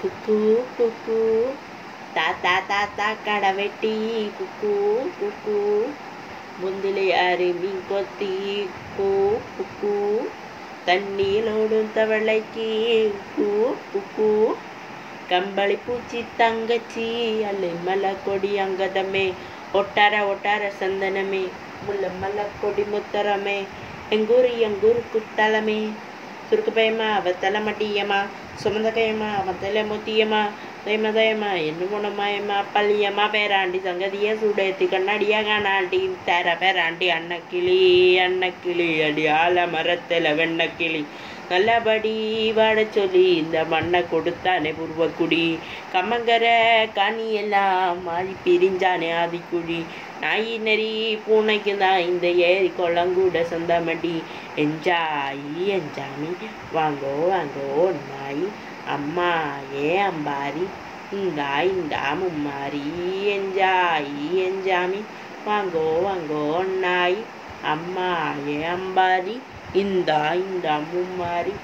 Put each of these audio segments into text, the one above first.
குக்கு குக்கு தாத்தா தாத்தா கடை வெட்டி குக்கு குக்கு முந்திலை அருமி கொத்தி கூ குக்கு தண்ணீரோடும் தவளைக்கு கூ குக்கு கம்பளி பூச்சி தங்கச்சி அல்லு மலை கொடி அங்கதமே ஒட்டார ஒட்டார சந்தனமே முல்ல மலை கொடி முத்தரமே எங்கூரு எங்கூரு குத்தலமே சுருக்கு பயமா அவ தலை மட்டியம்மா சுமந்த கையம்மா அவன் தலை முத்தியம்மா தயமா தயமா என்ன குணமாயம்மா பள்ளியம்மா பேராண்டி சங்கதிய சூடேத்தி கண்ணாடியா காணாண்டி தர பேராண்டி அன்னக்கிளி அன்னக்கிளி அடி ஆல மரத்துல வெண்ணக்கிளி நல்லபடி வாட சொல்லி இந்த மண்ணை கொடுத்தானே பூர்வக்குடி கம்மங்கர காணி எல்லாம் மாறி பிரிஞ்சானே ஆதிக்குடி நாய் நெறி பூனைக்கு தான் இந்த ஏரி கொள்ளங்கூட சொந்தமடி எஞ்சாய் எஞ்சாமி வாங்கோ வாங்கோ நாய் அம்மா ஏ அம்பாரி இந்தா இந்தா மும்மாரி எஞ்சாய் எஞ்சாமி வாங்கோ வாங்கோ நாய் அம்மா ஏ அம்பாரி இந்தா இந்தா மும்மாரி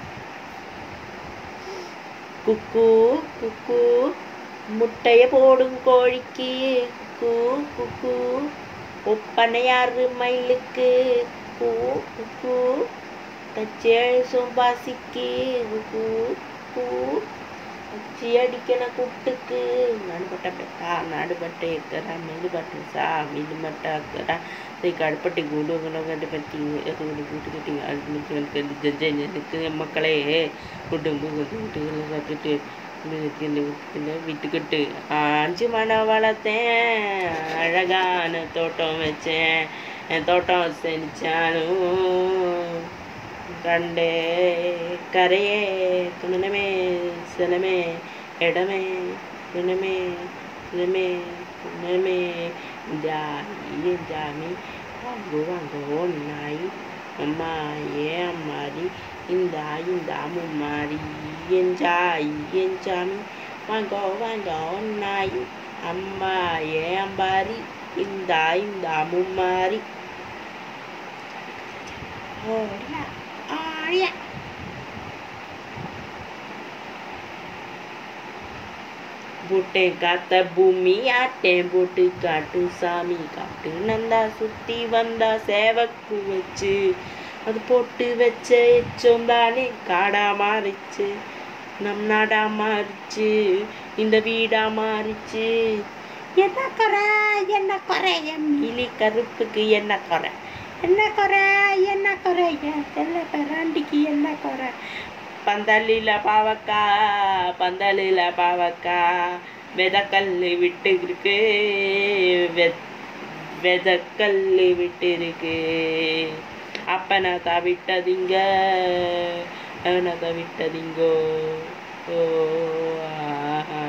குக்கு குக்கு முட்டைய போடும் கோழிக்கு குக்கு குக்கு ஒப்பனையாறு மயிலுக்கு குக்கு குக்கு தச்சேழு சோம்பாசிக்கு குக்கு குக்கு வச்சு அடிக்கண குட்டுக்கு நடுபட்ட பெட்டா நடுபட்ட இருக்கிறா மெதுபட்ட சா மிதுமட்ட இருக்கிறா சரி கடுப்பட்டி கூடு கண்டு பற்றி கூட்டு கூட்டி அடுத்து மக்களே கூட்டு கூட்டு கட்டுட்டு விட்டுக்கிட்டு அஞ்சு மனம் வளர்த்தேன் அழகான தோட்டம் வச்சேன் என் தோட்டம் செஞ்சானும் கண்டே கரையே குணமே சிலமே இடமே குணமே சிலமே குணமே ஜாயி ஜாமி வாங்கோ வாங்கோ நாய் அம்மா ஏ அம்மாடி இந்த இந்த மும்மாடி என் ஜாய் என் சாமி வாங்கோ வாங்கோ நாய் அம்மா ஏ அம்பாரி இந்த இந்த மும்மாரி ஓடியா ஆடியா போட்டே காத்த பூமி ஆட்டேன் போட்டு காட்டு சாமி காட்டு நந்தா சுத்தி வந்தா சேவக்கு வச்சு அது போட்டு வச்ச எச்சம் தானே காடா மாறிச்சு நம் நாடா மாறிச்சு இந்த வீடா மாறிச்சு என்ன குறை என்ன குறை என் மீலி கருப்புக்கு என்ன குறை என்ன குறை என்ன குறை என் செல்ல பெராண்டிக்கு என்ன குறை பந்தலில பாவக்கா பந்தலில பாவக்கா வெதக்கல் விட்டு இருக்கு வெதக்கல் விட்டு இருக்கு அப்பனை தவிட்டதிங்க அவனை தவிட்டதிங்கோ ஓ ஆஹா.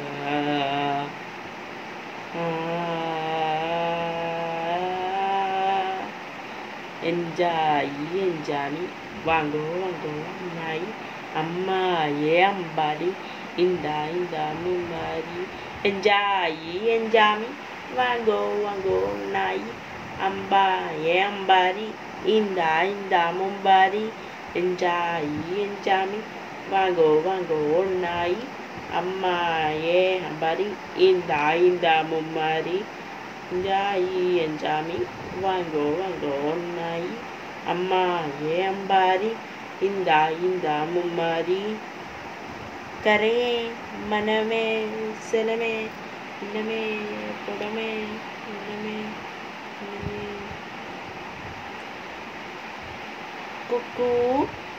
என்ஜாயி என்ஜாமி வாங்கோ வாங்கோ நாய் அம்மா ஏ அம்பாடி இந்தா இந்த மும்மாரி என்ஜாயி என்ஜாமி வாங்கோ வாங்கோ நாய் அம்பா ஏ அம்பாரி இந்தா இந்த மும்பாரி என்ஜாயி என்ஜாமி வாங்கோ வாங்கோ நாய் அம்மா ஏ அம்பாரி இந்தா இந்த மும்மாரி ஜாயி என் சாமி வாங்கோ வாங்கோ நாய் அம்மா ஏ அம்பாரி இந்தா இந்தா மும்மாரி கரையே மனமே சிலமே இன்னமே புடமே இன்னமே இன்னமே குக்கு